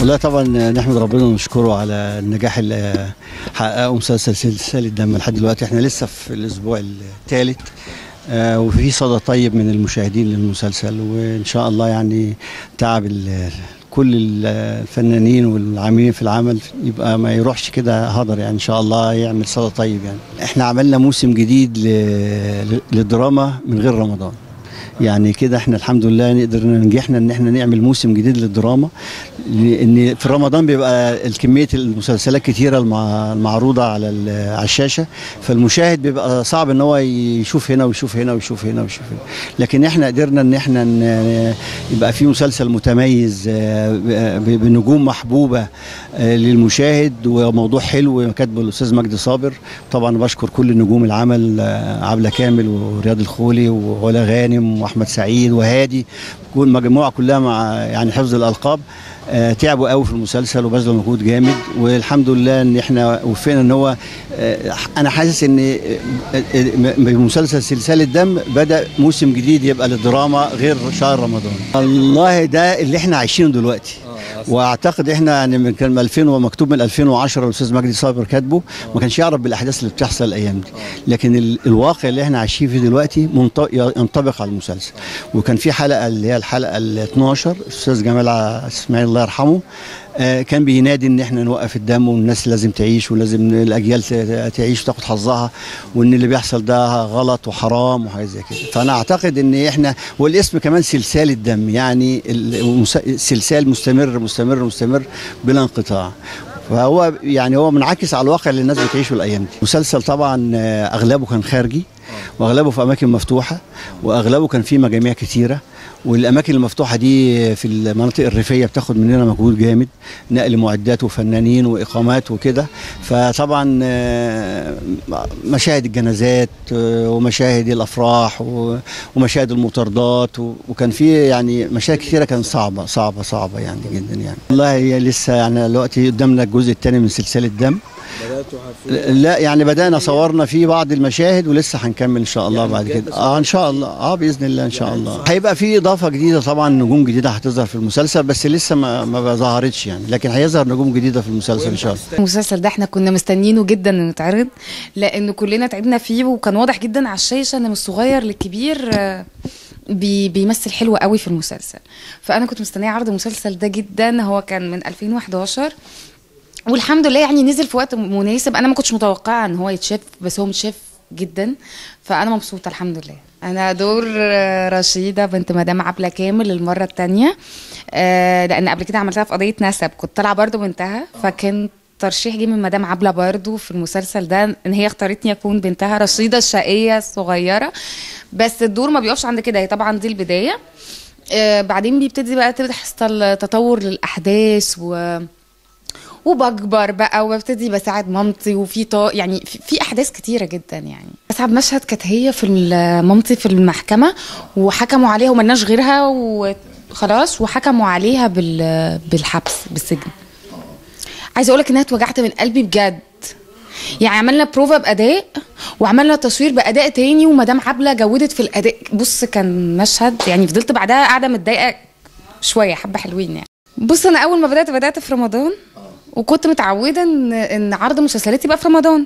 والله طبعا نحمد ربنا ونشكره على النجاح اللي حققه مسلسل سلسله الدم لحد دلوقتي احنا لسه في الاسبوع الثالث آه، وفي صدى طيب من المشاهدين للمسلسل وان شاء الله يعني تعب ل- كل الفنانين والعاملين في العمل يبقى ما يروحش كده هدر يعني ان شاء الله يعمل صدى طيب يعني احنا عملنا موسم جديد ل- ل- للدراما من غير رمضان يعني كده احنا الحمد لله نقدر نجحنا ان احنا نعمل موسم جديد للدراما لان في رمضان بيبقى الكميه المسلسلات كتيره المع- المعروضه على ال- على الشاشه فالمشاهد بيبقى صعب ان هو يشوف هنا ويشوف هنا ويشوف هنا ويشوف هنا لكن احنا قدرنا ان احنا ن- يبقى في مسلسل متميز آه، ب- بنجوم محبوبه آه، للمشاهد وموضوع حلو كاتبه الاستاذ مجدي صابر طبعا بشكر كل نجوم العمل آه، عبله كامل ورياض الخولي وعلا غانم واحمد سعيد وهادي كل المجموعه كلها مع يعني حفظ الالقاب آه، تعبوا قوي في المسلسل وبذلوا مجهود جامد والحمد لله ان احنا وفقنا ان هو آه، انا حاسس ان آه، آه، بمسلسل سلسله دم بدا موسم جديد يبقى للدراما غير شهر رمضان والله ده اللي احنا عايشينه دلوقتي واعتقد احنا يعني من كان من 2000 ومكتوب من 2010 الاستاذ مجدي صابر كاتبه ما كانش يعرف بالاحداث اللي بتحصل الايام دي لكن ال- الواقع اللي احنا عايشين فيه دلوقتي منط- ينطبق على المسلسل وكان في حلقه اللي هي الحلقه ال 12 الاستاذ جمال ع- اسماعيل الله يرحمه آه، كان بينادي ان احنا نوقف الدم والناس لازم تعيش ولازم الاجيال ت- تعيش وتاخد حظها وان اللي بيحصل ده غلط وحرام وحاجات زي كده فانا اعتقد ان احنا والاسم كمان سلسال الدم يعني المس- سلسال مستمر مستمر مستمر بلا انقطاع فهو يعني هو منعكس على الواقع اللي الناس بتعيشه الايام دي مسلسل طبعا آه، اغلبه كان خارجي واغلبه في اماكن مفتوحه واغلبه كان فيه مجاميع كتيره والاماكن المفتوحه دي في المناطق الريفيه بتاخد مننا مجهود جامد نقل معدات وفنانين واقامات وكده فطبعا آه، مشاهد الجنازات آه، ومشاهد الافراح و- ومشاهد المطاردات و- وكان في يعني مشاهد كتيره كانت صعبه صعبه صعبه يعني جدا يعني والله هي لسه يعني دلوقتي قدامنا الجزء الثاني من سلسله دم بداتوا حرفيا لا يعني بدأنا صورنا فيه بعض المشاهد ولسه هنكمل ان شاء الله يعني بعد بجد كده اه ان شاء الله اه باذن الله ان شاء الله هيبقى في اضافه جديده طبعا نجوم جديده هتظهر في المسلسل بس لسه ما ما ظهرتش يعني لكن هيظهر نجوم جديده في المسلسل ان شاء الله المسلسل ده احنا كنا مستنيينه جدا انه يتعرض لان كلنا تعبنا فيه وكان واضح جدا على الشاشه ان من الصغير للكبير آه، بي بيمثل حلو قوي في المسلسل فانا كنت مستنيه عرض المسلسل ده جدا هو كان من 2011 والحمد لله يعني نزل في وقت مناسب انا ما كنتش متوقعه ان هو يتشاف بس هو متشاف جدا فانا مبسوطه الحمد لله انا دور آه، رشيده بنت مدام عبله كامل المره الثانيه لان قبل كده عملتها في قضيه نسب كنت طالعه برضو بنتها فكان ترشيح جه من مدام عبله برضو في المسلسل ده ان هي اختارتني اكون بنتها رشيده الشقيه الصغيره بس الدور ما بيقفش عند كده هي طبعا دي البدايه آه، بعدين بيبتدي بقى تحصل تطور للاحداث و وبكبر بقى وببتدي بساعد مامتي وفي طا يعني في, في احداث كتيره جدا يعني اسعد مشهد كانت هي في ال- مامتي في المحكمه وحكموا عليها وملناش غيرها وخلاص وحكموا عليها بال بالحبس بالسجن عايزه اقول لك انها اتوجعت من قلبي بجد يعني عملنا بروفا باداء وعملنا تصوير باداء تاني ومدام عبله جودت في الاداء بص كان مشهد يعني فضلت بعدها قاعده متضايقه شويه حبه حلوين يعني بص انا اول ما بدات بدات في رمضان وكنت متعوده ان ان عرض مسلسلات يبقى في رمضان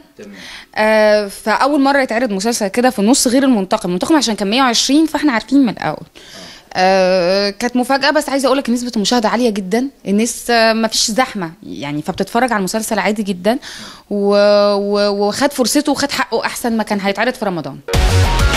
آه فاول مره يتعرض مسلسل كده في النص غير المنتقم المنتقم عشان كان 120 فاحنا عارفين من الاول آه كانت مفاجاه بس عايزه اقول لك نسبه المشاهده عاليه جدا الناس آه ما فيش زحمه يعني فبتتفرج على المسلسل عادي جدا و... و... وخد فرصته وخد حقه احسن ما كان هيتعرض في رمضان